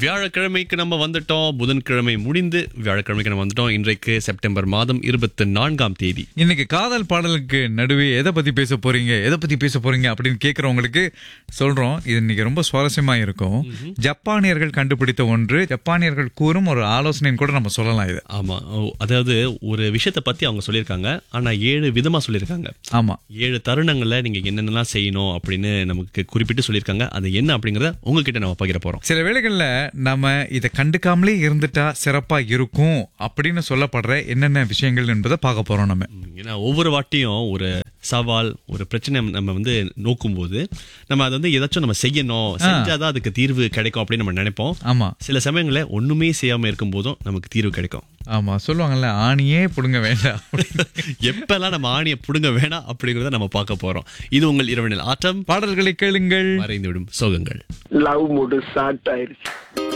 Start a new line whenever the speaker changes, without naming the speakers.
வியாழக்கிழமைக்கு நம்ம வந்துட்டோம் புதன்கிழமை முடிந்து வியாழக்கிழமைக்கு நம்ம வந்துட்டோம் இன்றைக்கு செப்டம்பர் மாதம் இருபத்தி நான்காம் தேதி
இன்னைக்கு காதல் பாடலுக்கு நடுவே எதை பத்தி பேச போறீங்க எதை பத்தி பேச போறீங்க அப்படின்னு கேக்குறவங்களுக்கு சொல்றோம் இது இன்னைக்கு ரொம்ப சுவாரஸ்யமா இருக்கும் ஜப்பானியர்கள் கண்டுபிடித்த ஒன்று ஜப்பானியர்கள் கூறும் ஒரு ஆலோசனைன்னு கூட நம்ம சொல்லலாம் இது
ஆமா ஓ, அதாவது ஒரு விஷயத்தை பத்தி அவங்க சொல்லியிருக்காங்க ஆனா ஏழு விதமா சொல்லியிருக்காங்க
ஆமா
ஏழு தருணங்கள்ல நீங்க என்னென்னலாம் செய்யணும் அப்படின்னு நமக்கு குறிப்பிட்டு சொல்லியிருக்காங்க அது என்ன அப்படிங்கறத உங்ககிட்ட நம்ம பகிர போறோம்
சில வேளைகள்ல நம்ம இதை கண்டுக்காமலே இருந்துட்டா சிறப்பா இருக்கும் அப்படின்னு சொல்லப்படுற என்னென்ன விஷயங்கள் என்பதை பார்க்க போறோம் நம்ம
ம், ஏன்னா ஒவ்வொரு வாட்டியும் ஒரு சவால் ஒரு பிரச்சனை நம்ம வந்து நோக்கும்போது நம்ம அதை வந்து ஏதாச்சும் நம்ம செய்யணும் செஞ்சாதான் அதுக்கு தீர்வு கிடைக்கும் அப்படின்னு நம்ம நினைப்போம்
ஆமா
சில சமயங்கள்ல ஒண்ணுமே செய்யாம இருக்கும் போதும் நமக்கு தீர்வு கிடைக்கும்
ஆமா சொல்லுவாங்கல்ல ஆணியே புடுங்க வேண்டாம்
எப்பெல்லாம் நம்ம ஆணியை புடுங்க வேணாம் அப்படிங்கறத நம்ம பார்க்க போறோம் இது உங்கள் இரவனில் ஆட்டம்
பாடல்களை கேளுங்கள்
மறைந்துவிடும் சோகங்கள்
லவ் மூடு ஸ்டார்ட் ஆயிருச்சு